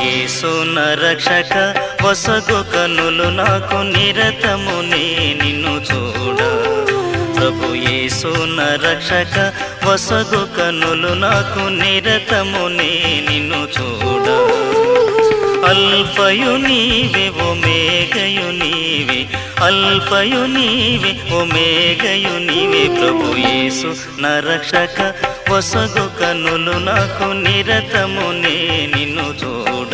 యేసు రక్షక వసగు కనులు నాకు నిరతము నే నిన్ను చూడ ప్రభు యేసు రక్షక వసగు కనులు నాకు నిరతము నే నిన్ను చూడ అల్పయు నీవే ఒమేగయు నీవే అల్పయు నీవే ఒమేగయు నీవే ప్రభు యేసు నరక్షక వసగు కనులు నాకు నిరతము నే నిన్ను చూడ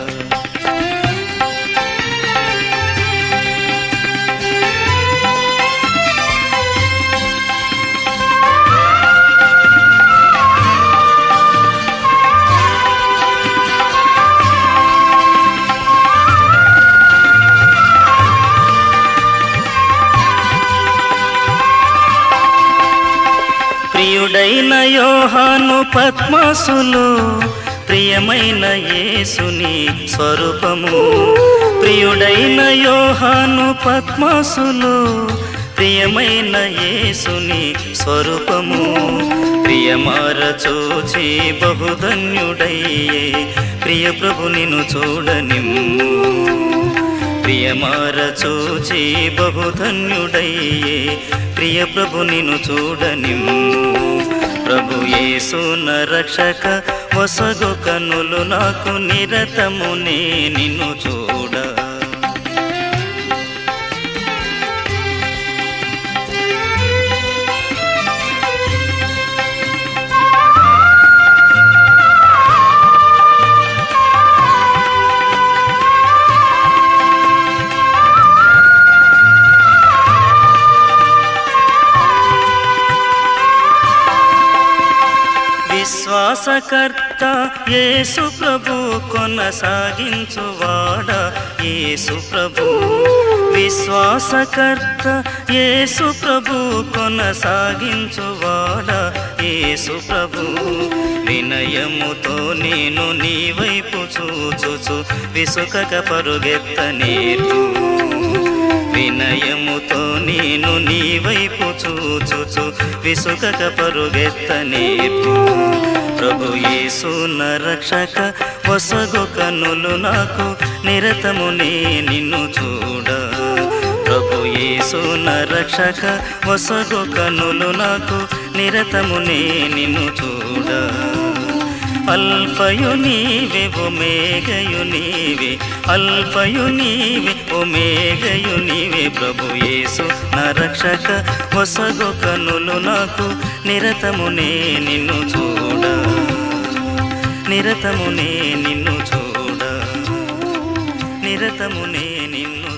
ప్రియుడైన యోహాను పద్మాసులు ప్రియమైన యేసుని స్వరూపము ప్రియుడైన యోహాను పద్మాసులు ప్రియమైన యేసుని స్వరూపము ప్రియమార చూచి బహుధన్యుడయ్యే ప్రియ ప్రభు నిన్ను చూడనిమ్ము ప్రియమార చూచి బహుధన్యుడయ్యే ప్రియ ప్రభు నిన్ను చూడనిమ్ము ప్రభు యేసు రక్షక వసగు కనులు నాకు నిరతము నే నిన్ను చూడ విశ్వాసకర్త యేసు ప్రభు కొనసాగించువాడ యేసు ప్రభు విశ్వాసకర్త యేసు ప్రభు కొనసాగించువాడ యేసు ప్రభు వినయముతో నేను నీ వైపు చూచుచు విసుకక పరుగెత్త నేర్పు వినయముతో నేను నీ వైపు చూచుచు విసుకక పరుగెత్త నేర్పు ప్రభు యేసు రక్షక వసగు కనులు నాకు నిరతము నే నిన్ను చూడ ప్రభు యేసు రక్షక వసగు కనులు నాకు నిరతము నే నిన్ను చూడ అల్పయు నీవే ఒమేగయు నీవే అల్పయు నీవే ఒమేగయు నీవే ప్రభు యేసు రక్షక వసగు కనులు నాకు నిరతమునే నిన్ను చూడ నిరతమునే నిన్ను చూడ నిరతమునే నిన్ను